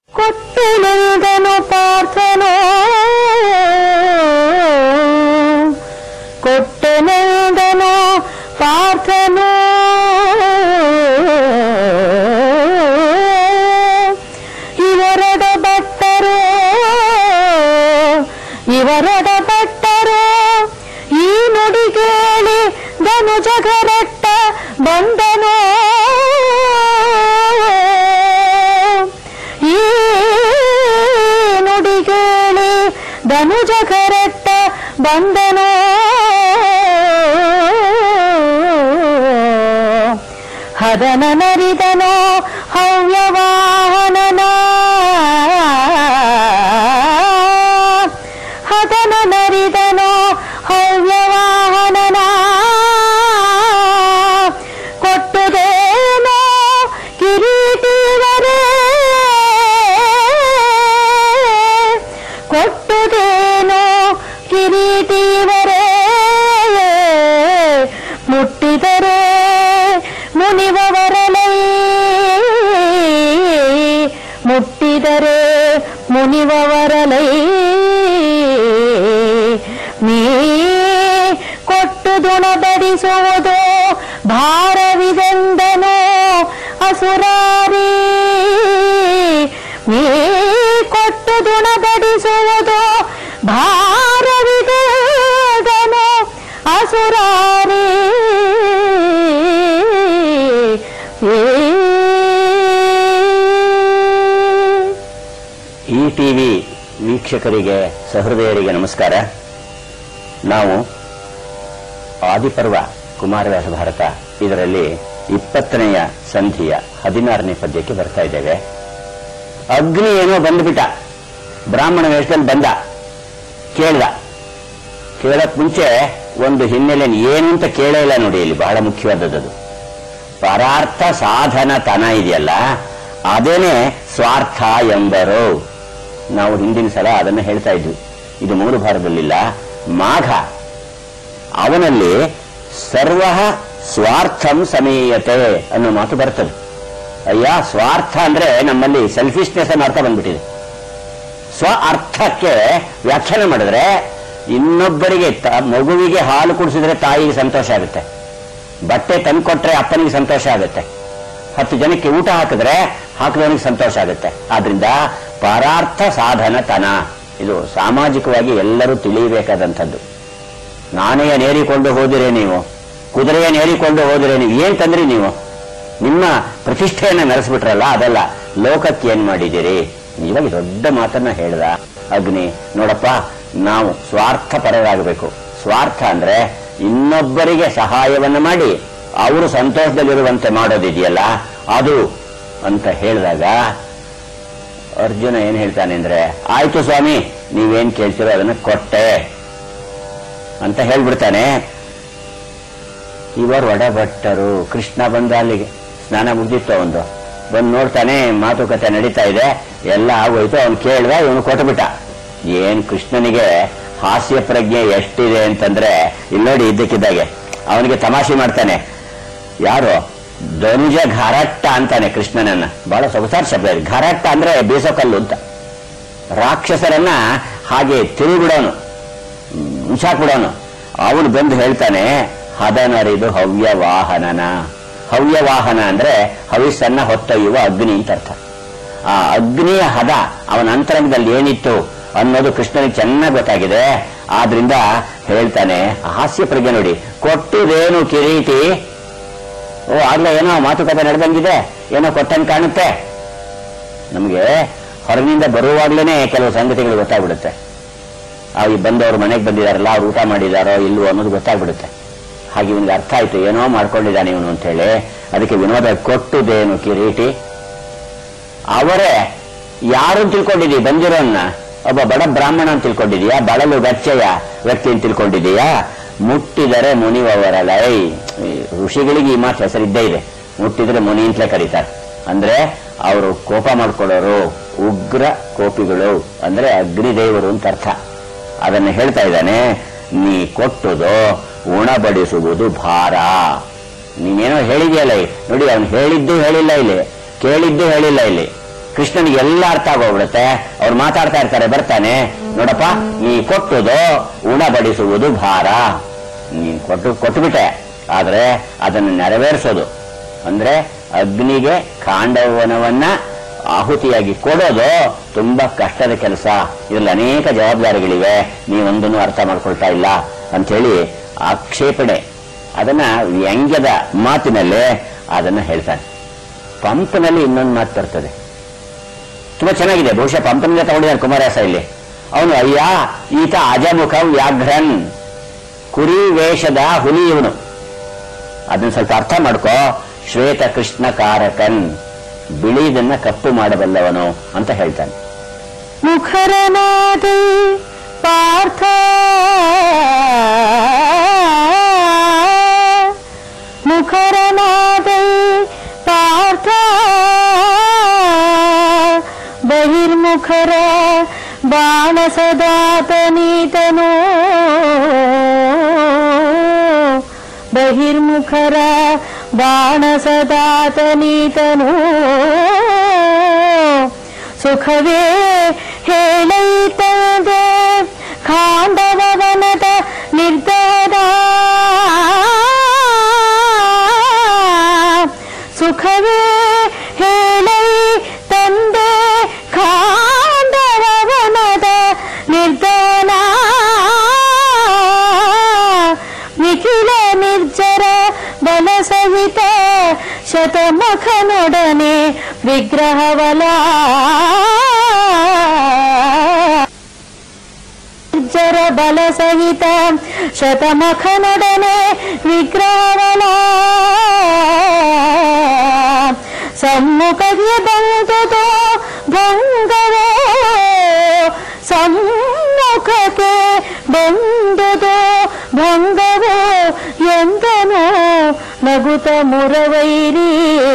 ಕೊಟ್ಟೆನೆಂದನು ಪಾರ್ಥನೋ ಕೊಟ್ಟೆನೆಂದನು ಪಾರ್ಥನೋ ಇವರಡ ಭಟ್ಟರು ಇವರಡ ಭಟ್ಟರು ಈ ನುಡಿ ಕೇಳಿ ಧನುಜಗರಟ್ಟ ಬಂದನೋ ಈ ನುಡಿ ಕೇಳಿ ಧನುಜಗರಟ್ಟ ಬಂದನೋ ಹದನ ನರಿದನೋ ಹವ್ಯವಾಹನನ ಹದನ ನರಿದನೋ ಹವ್ಯವಾಹನನ ಕೊಟ್ಟುದೇನೋ ಕಿರೀಟಿವರೇ ಕೊಟ್ಟುದೇನೋ ಕಿರೀಟಿವರೇ ಮುಟ್ಟಿದರೆ ಮುನಿವರಲೈ ಮುಟ್ಟಿದರೆ ಮುನಿವರಲೈ ನೀ ಕೊಟ್ಟು ದುಣಬಡಿಸುವುದು ಭಾರವಿದೆಂದನೋ ಅಸುರಾರಿ ನೀ ಕೊಟ್ಟು ದುಣಬಡಿಸುವುದು ಭಾರವಿದೆಂದನೋ ಅಸುರಾರಿ ಈ ಟಿವಿ ವೀಕ್ಷಕರಿಗೆ ಸಹೃದಯರಿಗೆ ನಮಸ್ಕಾರ ನಾವು ಆದಿಪರ್ವ ಕುಮಾರವ್ಯಾಸ ಭಾರತ ಇದರಲ್ಲಿ ಇಪ್ಪತ್ತನೆಯ ಸಂಧಿಯ ಹದಿನಾರನೇ ಪದ್ಯಕ್ಕೆ ಬರ್ತಾ ಇದ್ದೇವೆ ಅಗ್ನಿ ಏನೋ ಬಂದ್ಬಿಟ್ಟ ಬ್ರಾಹ್ಮಣ ವೇಷದಲ್ಲಿ ಬಂದ ಕೇಳ್ದ ಕೇಳಕ್ ಮುಂಚೆ ಒಂದು ಹಿನ್ನೆಲೆ ಏನು ಅಂತ ಕೇಳೇ ಇಲ್ಲ ನೋಡಿ ಇಲ್ಲಿ ಬಹಳ ಮುಖ್ಯವಾದದ್ದು ಪರಾರ್ಥ ಸಾಧನ ತನ ಇದೆಯಲ್ಲ ಅದೇನೆ ಸ್ವಾರ್ಥ ಎಂಬರು ನಾವು ಹಿಂದಿನ ಸಲ ಅದನ್ನು ಹೇಳ್ತಾ ಇದ್ವಿ ಇದು ಮೂರು ಭಾರದಲ್ಲಿಲ್ಲ ಮಾಘ ಅವನಲ್ಲಿ ಸರ್ವ ಸ್ವಾರ್ಥಂ ಸಮೀಯತೆ ಅನ್ನೋ ಮಾತು ಬರ್ತದೆ ಅಯ್ಯ ಸ್ವಾರ್ಥ ಅಂದ್ರೆ ನಮ್ಮಲ್ಲಿ ಸೆಲ್ಫಿಶ್ನೆಸ್ ಅನ್ನೋ ಅರ್ಥ ಬಂದ್ಬಿಟ್ಟಿದೆ ಸ್ವ ಅರ್ಥಕ್ಕೆ ವ್ಯಾಖ್ಯಾನ ಮಾಡಿದ್ರೆ ಇನ್ನೊಬ್ಬರಿಗೆ ತ- ಮಗುವಿಗೆ ಹಾಲು ಕುಡಿಸಿದ್ರೆ ತಾಯಿಗೆ ಸಂತೋಷ ಆಗುತ್ತೆ ಬಟ್ಟೆ ತಂದ್ಕೊಟ್ರೆ ಅಪ್ಪನಿಗೆ ಸಂತೋಷ ಆಗುತ್ತೆ ಹತ್ತು ಜನಕ್ಕೆ ಊಟ ಹಾಕಿದ್ರೆ ಹಾಕಿದವನಿಗೆ ಸಂತೋಷ ಆಗುತ್ತೆ ಆದ್ರಿಂದ ಪರಾರ್ಥ ಸಾಧನ ತನ ಇದು ಸಾಮಾಜಿಕವಾಗಿ ಎಲ್ಲರೂ ತಿಳಿಯಬೇಕಾದಂಥದ್ದು ನಾನೆಯ ನೇರಿಕೊಂಡು ಹೋದಿರೆ ನೀವು ಕುದುರೆಯ ನೇರಿಕೊಂಡು ಹೋದಿರೆ ನೀವು ಏನ್ ತಂದ್ರಿ ನೀವು ನಿಮ್ಮ ಪ್ರತಿಷ್ಠೆಯನ್ನ ನಡೆಸ್ಬಿಟ್ರಲ್ಲ ಅದಲ್ಲ ಲೋಕಕ್ಕೆ ಏನ್ ಮಾಡಿದ್ದೀರಿ ಇವಾಗ ದೊಡ್ಡ ಮಾತನ್ನ ಹೇಳ್ದ ಅಗ್ನಿ ನೋಡಪ್ಪ ನಾವು ಸ್ವಾರ್ಥ ಪರರಾಗಬೇಕು ಸ್ವಾರ್ಥ ಅಂದ್ರೆ ಇನ್ನೊಬ್ಬರಿಗೆ ಸಹಾಯವನ್ನ ಮಾಡಿ ಅವರು ಸಂತೋಷದಲ್ಲಿರುವಂತೆ ಮಾಡೋದಿದೆಯಲ್ಲ ಅದು ಅಂತ ಹೇಳಿದಾಗ ಅರ್ಜುನ ಏನ್ ಹೇಳ್ತಾನೆ ಅಂದ್ರೆ ಆಯ್ತು ಸ್ವಾಮಿ ನೀವೇನ್ ಕೇಳ್ತೀರೋ ಅದನ್ನ ಕೊಟ್ಟೆ ಅಂತ ಹೇಳ್ಬಿಡ್ತಾನೆ ಇವರು ಒಡಭಟ್ಟರು ಕೃಷ್ಣ ಬಂದ ಅಲ್ಲಿಗೆ ಸ್ನಾನ ಮುಗ್ದಿತ್ತು ಅವನು ಬಂದು ನೋಡ್ತಾನೆ ಮಾತುಕತೆ ನಡೀತಾ ಇದೆ ಎಲ್ಲ ಆಗೋಯ್ತು ಅವನು ಕೇಳ್ದ ಇವನು ಕೊಟ್ಬಿಟ್ಟ ಏನ್ ಕೃಷ್ಣನಿಗೆ ಹಾಸ್ಯ ಪ್ರಜ್ಞೆ ಎಷ್ಟಿದೆ ಅಂತಂದ್ರೆ ಇಲ್ಲಿ ನೋಡಿ ಇದ್ದಕ್ಕಿದ್ದಾಗೆ ಅವನಿಗೆ ತಮಾಷೆ ಮಾಡ್ತಾನೆ ಯಾರು ಧನುಜ ಘರಟ್ಟ ಅಂತಾನೆ ಕೃಷ್ಣನನ್ನ ಬಹಳ ಸೊಗಸಾರ ಶಬ್ದ ಇದೆ ಘರಟ್ಟ ಅಂದ್ರೆ ಬೀಸೋಕಲ್ಲು ಅಂತ ರಾಕ್ಷಸರನ್ನ ಹಾಗೆ ತಿರುಗಿಬಿಡೋನು ಮುಚ್ಚಾಕ್ಬಿಡೋನು ಅವನು ಬಂದು ಹೇಳ್ತಾನೆ ಹದನರಿದು ಹವ್ಯ ವಾಹನನ ಹವ್ಯ ವಾಹನ ಅಂದ್ರೆ ಹವಿಸ್ಸನ್ನ ಹೊತ್ತೊಯ್ಯುವ ಅಗ್ನಿ ಅಂತ ಅರ್ಥ ಆ ಅಗ್ನಿಯ ಹದ ಅವನ ಅಂತರಂಗದಲ್ಲಿ ಏನಿತ್ತು ಅನ್ನೋದು ಕೃಷ್ಣನಿಗೆ ಚೆನ್ನಾಗಿ ಗೊತ್ತಾಗಿದೆ ಆದ್ರಿಂದ ಹೇಳ್ತಾನೆ ಹಾಸ್ಯ ಪ್ರಜ್ಞೆ ನೋಡಿ ಕೊಟ್ಟುದೇನು ಕಿರೀಟಿ ಓ ಆಗ್ಲೇ ಏನೋ ಮಾತುಕತೆ ನಡೆದಂಗಿದೆ ಏನೋ ಕೊಟ್ಟಂಗೆ ಕಾಣುತ್ತೆ ನಮಗೆ ಹೊರಗಿನಿಂದ ಬರುವಾಗ್ಲೇನೆ ಕೆಲವು ಸಂಗತಿಗಳು ಗೊತ್ತಾಗ್ಬಿಡುತ್ತೆ ಆ ಈ ಬಂದವರು ಮನೆಗೆ ಬಂದಿದಾರಲ್ಲ ಅವ್ರು ಊಟ ಮಾಡಿದಾರೋ ಇಲ್ವೋ ಅನ್ನೋದು ಗೊತ್ತಾಗ್ಬಿಡುತ್ತೆ ಹಾಗೆ ಇವನಿಗೆ ಅರ್ಥ ಆಯ್ತು ಏನೋ ಮಾಡ್ಕೊಂಡಿದ್ದಾನೆ ಇವನು ಅಂತ ಹೇಳಿ ಅದಕ್ಕೆ ವಿನೋದ ಕೊಟ್ಟುದೇನು ಕಿರೀಟಿ ಅವರೇ ಯಾರು ಅಂತ ತಿಳ್ಕೊಂಡಿದೀಯ ಬಂದಿರೋನ್ನ ಒಬ್ಬ ಬಡ ಬ್ರಾಹ್ಮಣ ಅಂತ ತಿಳ್ಕೊಂಡಿದೀಯಾ ಬಳಲು ಗಚ್ಚೆಯ ವ್ಯಕ್ತಿ ಅಂತ ತಿಳ್ಕೊಂಡಿದೀಯಾ ಮುಟ್ಟಿದರೆ ಮುನಿವವರಲೈ ಈ ಋಷಿಗಳಿಗೆ ಈ ಮಾತು ಹೆಸರಿದ್ದೇ ಇದೆ ಮುಟ್ಟಿದ್ರೆ ಮುನಿ ಅಂತಲೇ ಕರೀತಾರೆ ಅಂದ್ರೆ ಅವರು ಕೋಪ ಮಾಡ್ಕೊಳ್ಳೋರು ಉಗ್ರ ಕೋಪಿಗಳು ಅಂದ್ರೆ ಅಗ್ನಿದೇವರು ಅಂತ ಅರ್ಥ ಅದನ್ನು ಹೇಳ್ತಾ ಇದ್ದಾನೆ ನೀ ಕೊಟ್ಟುದು ಉಣಬಡಿಸುವುದು ಭಾರ ನೀನೇನೋ ಹೇಳಿದ್ಯಲ್ಲ ಇಲ್ಲಿ. ನೋಡಿ ಅವನು ಹೇಳಿದ್ದು ಹೇಳಿಲ್ಲ ಇಲ್ಲಿ ಕೇಳಿದ್ದು ಹೇಳಿಲ್ಲ ಇಲ್ಲಿ ಕೃಷ್ಣನಿಗೆ ಎಲ್ಲ ಅರ್ಥ ಆಗೋಗ್ಬಿಡುತ್ತೆ ಅವ್ರು ಮಾತಾಡ್ತಾ ಇರ್ತಾರೆ ಬರ್ತಾನೆ ನೋಡಪ್ಪ ನೀ ಕೊಟ್ಟುದು ಉಣಬಡಿಸುವುದು ಭಾರ ನೀನ್ ಕೊಟ್ಟು ಕೊಟ್ಟುಬಿಟ್ಟೆ ಆದ್ರೆ ಅದನ್ನು ನೆರವೇರಿಸೋದು ಅಂದ್ರೆ ಅಗ್ನಿಗೆ ಕಾಂಡವನವನ್ನ ಆಹುತಿಯಾಗಿ ಕೊಡೋದು ತುಂಬಾ ಕಷ್ಟದ ಕೆಲಸ ಇದರಲ್ಲಿ ಅನೇಕ ಜವಾಬ್ದಾರಿಗಳಿವೆ ನೀವೊಂದನ್ನು ಅರ್ಥ ಮಾಡ್ಕೊಳ್ತಾ ಇಲ್ಲ ಅಂಥೇಳಿ ಆಕ್ಷೇಪಣೆ ಅದನ್ನ ವ್ಯಂಗ್ಯದ ಮಾತಿನಲ್ಲೇ ಅದನ್ನ ಹೇಳ್ತಾನೆ ಪಂಪ್ನಲ್ಲಿ ಇನ್ನೊಂದು ಮಾತು ಬರ್ತದೆ ತುಂಬಾ ಚೆನ್ನಾಗಿದೆ ಬಹುಶಃ ಪಂಪನಿಂದ ತಗೊಂಡಿದ್ದಾನೆ ಕುಮಾರವ್ಯಾಸ ಇಲ್ಲಿ ಅವನು ಅಯ್ಯ ಈತ ಅಜಮುಖ ವ್ಯಾಘ್ರನ್ ಕುರಿ ವೇಷದ ಹುಲಿ ಇವನು ಅದನ್ನ ಸ್ವಲ್ಪ ಅರ್ಥ ಮಾಡ್ಕೋ ಶ್ವೇತ ಕೃಷ್ಣ ಕಾರಕನ್ ಬಿಳಿದನ್ನ ಕಪ್ಪು ಮಾಡಬಲ್ಲವನು ಅಂತ ಹೇಳ್ತಾನೆ ಮುಖರನಾದ ಪಾರ್ಥ ಮುಖರನಾದ ಪಾರ್ಥ ಬಹಿರ್ಮುಖರ ಬಾಣ ಸದಾತನೀತನೋ ಬಹಿರ್ಮುಖರ ಬಾಣ ಸದಾತನೀತನೋ ಸುಖವೇ ಹೇಳೈತದೆ ಖಾಂಡವನದ ನಿರ್ಧಾರ ಸುಖವೇ ಹೇಳೈ ತಂದೆ ಖಾಂಡವನದ ನಿರ್ಧಾರ ನಿಖಿಲ ನಿರ್ಜರ ಬಲ ಸಹಿತ ಶತಮಖನೊಡನೆ ವಿಗ್ರಹವಲ ನಿರ್ಜರ ಬಲ ಸಹಿತ ಶತಮಖನೊಡನೆ ವಿಗ್ರಹವಲ ಸಮ್ಮುಖಕ್ಕೆ ಬಂದುದು ಭಂಗವೋ ಸಮ್ಮುಖಕ್ಕೆ ಬಂದುದು ಭಂಗವೋ ಎಂದನು ನಗುತ ಮುರವೈರಿ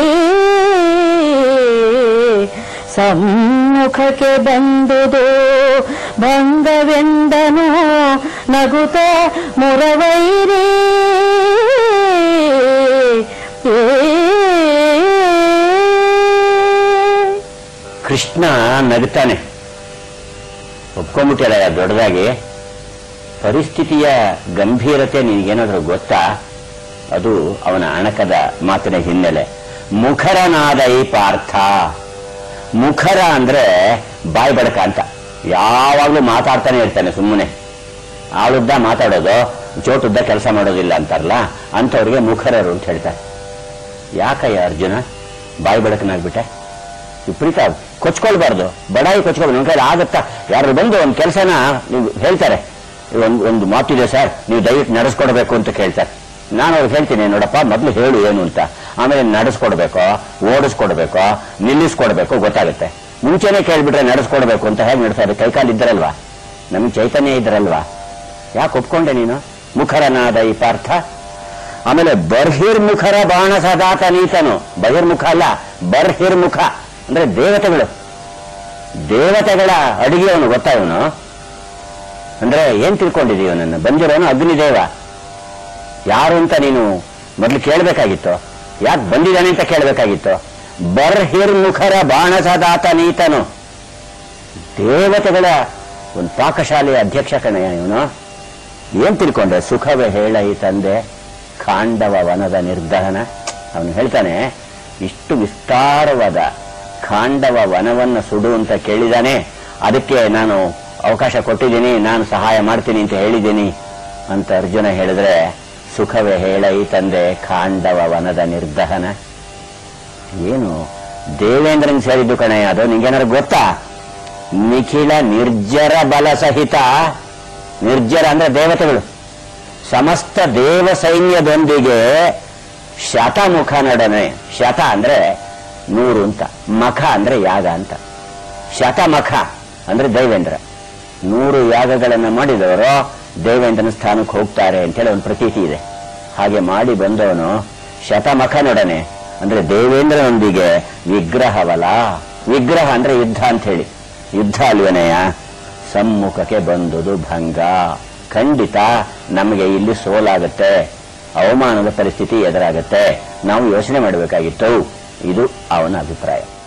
ಸಮ್ಮುಖಕ್ಕೆ ಬಂದುದು ಭಂಗವೆಂದನು ನಗುತ ಮುರವೈರಿ ಕೃಷ್ಣ ನಗುತ್ತಾನೆ ಒಪ್ಕೊಂಡ್ಬಿಟ್ಟಿಲ್ಲ ದೊಡ್ಡದಾಗಿ ಪರಿಸ್ಥಿತಿಯ ಗಂಭೀರತೆ ನಿನಗೇನಾದ್ರೂ ಗೊತ್ತಾ ಅದು ಅವನ ಅಣಕದ ಮಾತಿನ ಹಿನ್ನೆಲೆ ಮುಖರನಾದ ಈ ಪಾರ್ಥ ಮುಖರ ಅಂದ್ರೆ ಬಾಯಿ ಬಡಕ ಅಂತ ಯಾವಾಗ್ಲೂ ಮಾತಾಡ್ತಾನೆ ಇರ್ತಾನೆ ಸುಮ್ಮನೆ ಆಳುದ್ದ ಮಾತಾಡೋದು ಚೋಟುದ್ದ ಕೆಲಸ ಮಾಡೋದಿಲ್ಲ ಅಂತಾರಲ್ಲ ಅಂಥವ್ರಿಗೆ ಮುಖರರು ಅಂತ ಹೇಳ್ತಾರೆ ಯಾಕಯ್ಯ ಅರ್ಜುನ ಬಾಯಿ ಬಡಕನಾಗ್ಬಿಟ್ಟೆ ವಿಪರೀತ ಕೊಚ್ಕೊಳ್ಬಾರ್ದು ಬಡಾಯಿ ಕೊಚ್ಕೊಳ್ಬಾರ್ದು ನನ್ನ ಕೈಲಿ ಆಗತ್ತಾ ಯಾರು ಬಂದು ಒಂದು ಕೆಲಸನ ನೀವು ಹೇಳ್ತಾರೆ ಒಂದು ಒಂದು ಮಾತಿದೆ ಸರ್ ನೀವು ದಯವಿಟ್ಟು ನಡೆಸ್ಕೊಡ್ಬೇಕು ಅಂತ ಕೇಳ್ತಾರೆ ನಾನು ಅವ್ರಿಗೆ ಹೇಳ್ತೀನಿ ನೋಡಪ್ಪ ಮೊದಲು ಹೇಳು ಏನು ಅಂತ ಆಮೇಲೆ ನಡೆಸ್ಕೊಡ್ಬೇಕೋ ಓಡಿಸ್ಕೊಡ್ಬೇಕೋ ನಿಲ್ಲಿಸ್ಕೊಡ್ಬೇಕೋ ಗೊತ್ತಾಗುತ್ತೆ ಮುಂಚೆನೆ ಕೇಳ್ಬಿಟ್ರೆ ನಡೆಸ್ಕೊಡ್ಬೇಕು ಅಂತ ಹೇಗೆ ನಡೆಸ್ತಾರೆ ಕೈಕಾಲು ಇದ್ದರಲ್ವಾ ನಮಗೆ ಚೈತನ್ಯ ಇದ್ದರಲ್ವಾ ಯಾಕೆ ಒಪ್ಕೊಂಡೆ ನೀನು ಮುಖರನಾದ ಈ ಪಾರ್ಥ ಆಮೇಲೆ ಬರ್ಹಿರ್ಮುಖರ ಬಾಣ ಸದಾತ ನೀತನು ಬಹಿರ್ಮುಖ ಅಲ್ಲ ಬರ್ಹಿರ್ಮುಖ ಅಂದ್ರೆ ದೇವತೆಗಳು ದೇವತೆಗಳ ಅಡಿಗೆಯವನು ಗೊತ್ತಾ ಇವನು ಅಂದ್ರೆ ಏನ್ ತಿಳ್ಕೊಂಡಿದೀಯ ನನ್ನ ಬಂದಿರೋನು ಅಗ್ನಿದೇವ ಯಾರು ಅಂತ ನೀನು ಮೊದಲು ಕೇಳಬೇಕಾಗಿತ್ತು ಯಾಕೆ ಬಂದಿದ್ದಾನೆ ಅಂತ ಕೇಳಬೇಕಾಗಿತ್ತು ಬರ್ಹಿರ್ಮುಖರ ಬಾಣ ಸದಾತ ನೀತನು ದೇವತೆಗಳ ಒಂದು ಪಾಕಶಾಲೆಯ ಅಧ್ಯಕ್ಷ ಕಣಯ್ಯ ಇವನು ಏನ್ ತಿಳ್ಕೊಂಡೆ ಸುಖವೇ ಹೇಳ ಈ ತಂದೆ ಖಾಂಡವ ವನದ ನಿರ್ದಹನ ಅವನು ಹೇಳ್ತಾನೆ ಇಷ್ಟು ವಿಸ್ತಾರವಾದ ಖಾಂಡವ ವನವನ್ನ ಸುಡು ಅಂತ ಕೇಳಿದಾನೆ ಅದಕ್ಕೆ ನಾನು ಅವಕಾಶ ಕೊಟ್ಟಿದ್ದೀನಿ ನಾನು ಸಹಾಯ ಮಾಡ್ತೀನಿ ಅಂತ ಹೇಳಿದ್ದೀನಿ ಅಂತ ಅರ್ಜುನ ಹೇಳಿದ್ರೆ ಸುಖವೇ ಹೇಳ ಈ ತಂದೆ ಖಾಂಡವ ವನದ ನಿರ್ದಹನ ಏನು ದೇವೇಂದ್ರನ್ ಸೇರಿದ್ದು ಕಣಯ್ಯ ಅದು ನಿಂಗೇನಾದ್ರು ಗೊತ್ತಾ ನಿಖಿಲ ನಿರ್ಜರ ಬಲ ಸಹಿತ ನಿರ್ಜರ ಅಂದ್ರೆ ದೇವತೆಗಳು ಸಮಸ್ತ ದೇವ ಸೈನ್ಯದೊಂದಿಗೆ ಶತಮುಖ ನಡನೆ ಶತ ಅಂದ್ರೆ ನೂರು ಅಂತ ಮಖ ಅಂದ್ರೆ ಯಾಗ ಅಂತ ಶತಮಖ ಅಂದ್ರೆ ದೈವೇಂದ್ರ ನೂರು ಯಾಗಗಳನ್ನು ಮಾಡಿದವರು ದೇವೇಂದ್ರನ ಸ್ಥಾನಕ್ಕೆ ಹೋಗ್ತಾರೆ ಅಂತೇಳಿ ಒಂದು ಪ್ರತೀತಿ ಇದೆ ಹಾಗೆ ಮಾಡಿ ಬಂದವನು ಶತಮಖನೊಡನೆ ಅಂದ್ರೆ ದೇವೇಂದ್ರನೊಂದಿಗೆ ವಿಗ್ರಹವಲ ವಿಗ್ರಹ ಅಂದ್ರೆ ಯುದ್ಧ ಅಂತ ಹೇಳಿ ಯುದ್ಧ ಅಲ್ವನೆಯ ಸಮ್ಮುಖಕ್ಕೆ ಬಂದುದು ಭಂಗ ಖಂಡಿತ ನಮಗೆ ಇಲ್ಲಿ ಸೋಲಾಗುತ್ತೆ ಅವಮಾನದ ಪರಿಸ್ಥಿತಿ ಎದುರಾಗುತ್ತೆ ನಾವು ಯೋಚನೆ ಮಾಡಬೇಕಾಗಿತ್ತು ಇದು ಅವನ ಅಭಿಪ್ರಾಯ